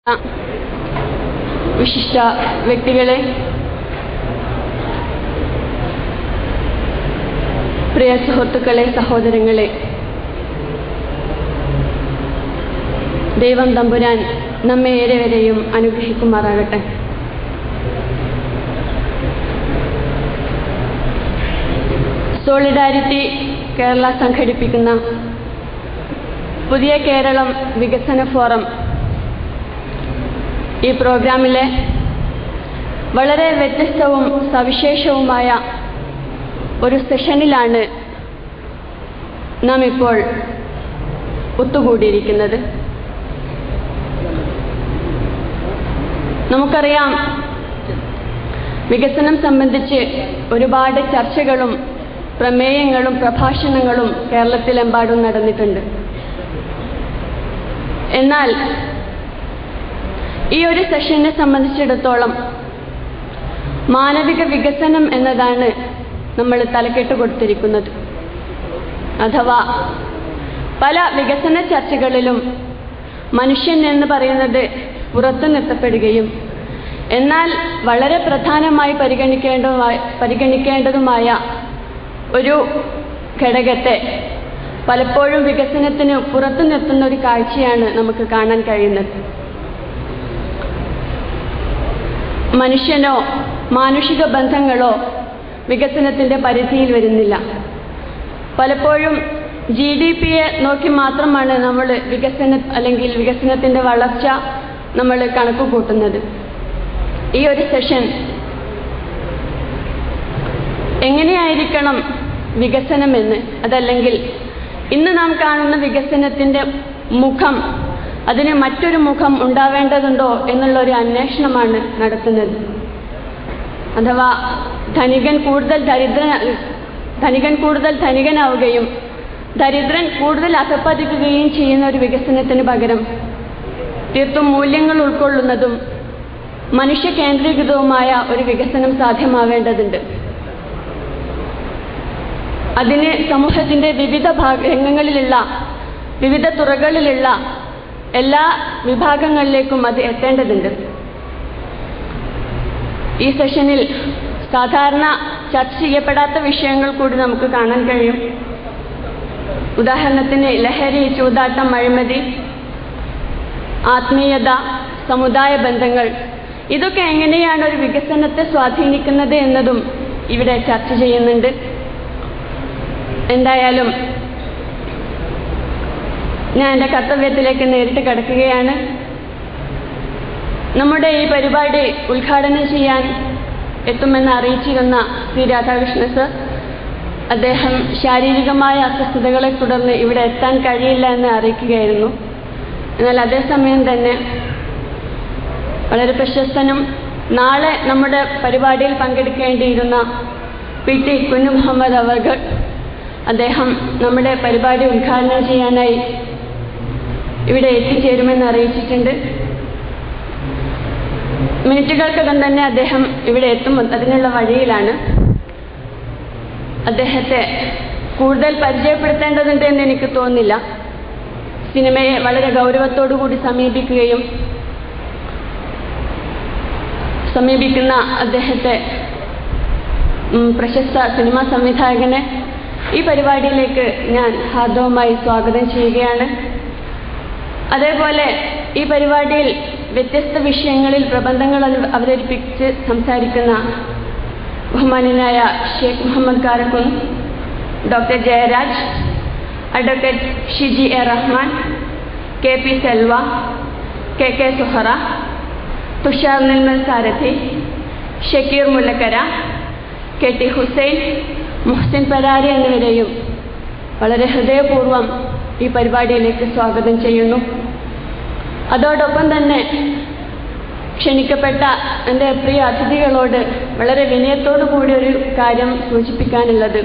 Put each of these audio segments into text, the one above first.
വിശിഷ്ട വ്യക്തികളെ പ്രിയ സുഹൃത്തുക്കളെ സഹോദരങ്ങളെ ദൈവം തമ്പുരാൻ നമ്മെ ഏവരെയും അനുഗ്രഹിക്കുമാറാകട്ടെ സോളിഡാരിറ്റി കേരള സംഘടിപ്പിക്കുന്ന പുതിയ കേരളം വികസന ഫോറം ഈ പ്രോഗ്രാമിലെ വളരെ വ്യത്യസ്തവും സവിശേഷവുമായ ഒരു സെഷനിലാണ് നാം ഇപ്പോൾ ഒത്തുകൂടിയിരിക്കുന്നത് നമുക്കറിയാം വികസനം സംബന്ധിച്ച് ഒരുപാട് ചർച്ചകളും പ്രമേയങ്ങളും പ്രഭാഷണങ്ങളും കേരളത്തിലെമ്പാടും നടന്നിട്ടുണ്ട് എന്നാൽ ഈ ഒരു സെഷനെ സംബന്ധിച്ചിടത്തോളം മാനവിക വികസനം എന്നതാണ് നമ്മൾ തലക്കെട്ട് കൊടുത്തിരിക്കുന്നത് അഥവാ പല വികസന ചർച്ചകളിലും മനുഷ്യൻ എന്ന് പറയുന്നത് പുറത്തു നിർത്തപ്പെടുകയും എന്നാൽ വളരെ പ്രധാനമായി പരിഗണിക്കേണ്ടതുമായ പരിഗണിക്കേണ്ടതുമായ ഒരു ഘടകത്തെ പലപ്പോഴും വികസനത്തിന് പുറത്തു നിർത്തുന്ന ഒരു കാഴ്ചയാണ് നമുക്ക് കാണാൻ കഴിയുന്നത് മനുഷ്യനോ മാനുഷിക ബന്ധങ്ങളോ വികസനത്തിന്റെ പരിധിയിൽ വരുന്നില്ല പലപ്പോഴും ജി ഡി പിയെ നോക്കി മാത്രമാണ് നമ്മൾ വികസന അല്ലെങ്കിൽ വികസനത്തിന്റെ വളർച്ച നമ്മൾ കണക്ക് കൂട്ടുന്നത് ഈ ഒരു സെഷൻ എങ്ങനെയായിരിക്കണം വികസനമെന്ന് അതല്ലെങ്കിൽ ഇന്ന് നാം കാണുന്ന വികസനത്തിന്റെ മുഖം അതിന് മറ്റൊരു മുഖം ഉണ്ടാവേണ്ടതുണ്ടോ എന്നുള്ള ഒരു അന്വേഷണമാണ് നടത്തുന്നത് അഥവാ ധനികൻ കൂടുതൽ ദരിദ്ര ധനികൻ കൂടുതൽ ധനികനാവുകയും ദരിദ്രൻ കൂടുതൽ അധപ്പതിക്കുകയും ചെയ്യുന്ന ഒരു വികസനത്തിന് പകരം തീർത്തും മൂല്യങ്ങൾ ഉൾക്കൊള്ളുന്നതും മനുഷ്യ കേന്ദ്രീകൃതവുമായ ഒരു വികസനം സാധ്യമാവേണ്ടതുണ്ട് അതിന് സമൂഹത്തിന്റെ വിവിധ രംഗങ്ങളിലുള്ള വിവിധ തുറകളിലുള്ള എല്ലാ വിഭാഗങ്ങളിലേക്കും അത് എത്തേണ്ടതുണ്ട് ഈ സെഷനിൽ സാധാരണ ചർച്ച ചെയ്യപ്പെടാത്ത വിഷയങ്ങൾ കൂടി നമുക്ക് കാണാൻ കഴിയും ഉദാഹരണത്തിന് ലഹരി ചൂതാട്ടം അഴിമതി ആത്മീയത സമുദായ ബന്ധങ്ങൾ ഇതൊക്കെ എങ്ങനെയാണ് ഒരു വികസനത്തെ സ്വാധീനിക്കുന്നത് എന്നതും ഇവിടെ ചർച്ച ചെയ്യുന്നുണ്ട് എന്തായാലും ഞാൻ എൻ്റെ കർത്തവ്യത്തിലേക്ക് നേരിട്ട് കിടക്കുകയാണ് നമ്മുടെ ഈ പരിപാടി ഉദ്ഘാടനം ചെയ്യാൻ എത്തുമെന്ന് അറിയിച്ചിരുന്ന ശ്രീ രാധാകൃഷ്ണ സർ അദ്ദേഹം ശാരീരികമായ അസ്വസ്ഥതകളെ തുടർന്ന് ഇവിടെ എത്താൻ കഴിയില്ല എന്ന് അറിയിക്കുകയായിരുന്നു എന്നാൽ അതേസമയം തന്നെ വളരെ പ്രശസ്തനും നാളെ നമ്മുടെ പരിപാടിയിൽ പങ്കെടുക്കേണ്ടിയിരുന്ന പി ടി കുഞ്ഞു മുഹമ്മദ് അവർകൾ അദ്ദേഹം നമ്മുടെ പരിപാടി ഉദ്ഘാടനം ചെയ്യാനായി ഇവിടെ എത്തിച്ചേരുമെന്ന് അറിയിച്ചിട്ടുണ്ട് മിനിറ്റുകൾക്കകം തന്നെ അദ്ദേഹം ഇവിടെ എത്തും അതിനുള്ള വഴിയിലാണ് അദ്ദേഹത്തെ കൂടുതൽ പരിചയപ്പെടുത്തേണ്ടതുണ്ട് എന്ന് എനിക്ക് തോന്നുന്നില്ല സിനിമയെ വളരെ ഗൗരവത്തോടു കൂടി സമീപിക്കുകയും സമീപിക്കുന്ന അദ്ദേഹത്തെ പ്രശസ്ത സിനിമാ സംവിധായകനെ ഈ പരിപാടിയിലേക്ക് ഞാൻ ഹാർദവുമായി സ്വാഗതം ചെയ്യുകയാണ് അതേപോലെ ഈ പരിപാടിയിൽ വ്യത്യസ്ത വിഷയങ്ങളിൽ പ്രബന്ധങ്ങൾ അവതരിപ്പിച്ച് സംസാരിക്കുന്ന ബഹുമാനായ Sheikh Muhammad Karakkun doctor Jayaraj advocate Shiji A Rahman K P Selva K K Suhara Thushar Nirmal Sarathi Shakir Mullakkara K T Hussain Muhsin Parari എന്നിവരെയും വളരെ ഹൃദയപൂർവ്വം ഈ പരിപാടിയിലേക്ക് സ്വാഗതം ചെയ്യുന്നു അതോടൊപ്പം തന്നെ ക്ഷണിക്കപ്പെട്ട എൻ്റെ പ്രിയ അതിഥികളോട് വളരെ വിനയത്തോടു കൂടി ഒരു കാര്യം സൂചിപ്പിക്കാനുള്ളത്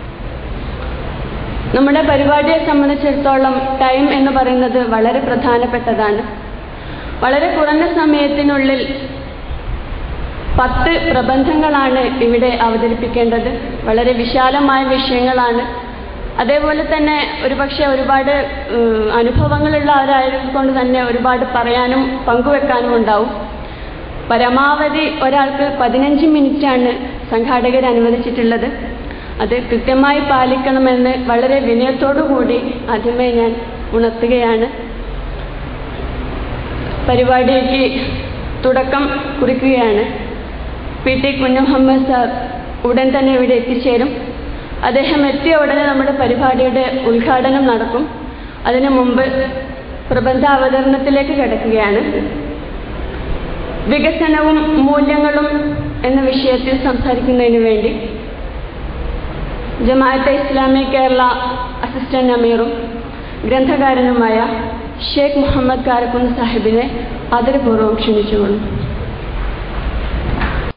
നമ്മുടെ പരിപാടിയെ സംബന്ധിച്ചിടത്തോളം ടൈം എന്ന് പറയുന്നത് വളരെ പ്രധാനപ്പെട്ടതാണ് വളരെ കുറഞ്ഞ സമയത്തിനുള്ളിൽ പത്ത് പ്രബന്ധങ്ങളാണ് ഇവിടെ അവതരിപ്പിക്കേണ്ടത് വളരെ വിശാലമായ വിഷയങ്ങളാണ് അതേപോലെ തന്നെ ഒരുപക്ഷെ ഒരുപാട് ഏഹ്, അനുഭവങ്ങളുള്ള അവരായതുകൊണ്ട് തന്നെ ഒരുപാട് പറയാനും പങ്കുവെക്കാനും ഉണ്ടാവും പരമാവധി ഒരാൾക്ക് പതിനഞ്ച് മിനിറ്റാണ് സംഘാടകർ അനുവദിച്ചിട്ടുള്ളത് അത് കൃത്യമായി പാലിക്കണമെന്ന് വളരെ വിനയത്തോടു കൂടി ആദ്യമേ ഞാൻ ഉണർത്തുകയാണ് പരിപാടിക്ക് തുടക്കം കുറിക്കുകയാണ് പി ടി കുഞ്ഞുമുഹമ്മദ് സാർ ഉടൻ തന്നെ ഇവിടെ എത്തിച്ചേരും അദ്ദേഹം എത്തിയ ഉടനെ നമ്മുടെ പരിപാടിയുടെ ഉദ്ഘാടനം നടക്കും അതിനു മുമ്പ് പ്രബന്ധ അവതരണത്തിലേക്ക് കിടക്കുകയാണ് വികസനവും മൂല്യങ്ങളും എന്ന വിഷയത്തിൽ സംസാരിക്കുന്നതിന് വേണ്ടി ജമാഅത്തെ ഇസ്ലാമി കേരള അസിസ്റ്റന്റ് അമീറും ഗ്രന്ഥകാരനുമായ ഷേഖ് മുഹമ്മദ് കാരക്കുന്ന് സാഹിബിനെ ആദരപൂർവ്വം ക്ഷണിച്ചുകൊള്ളും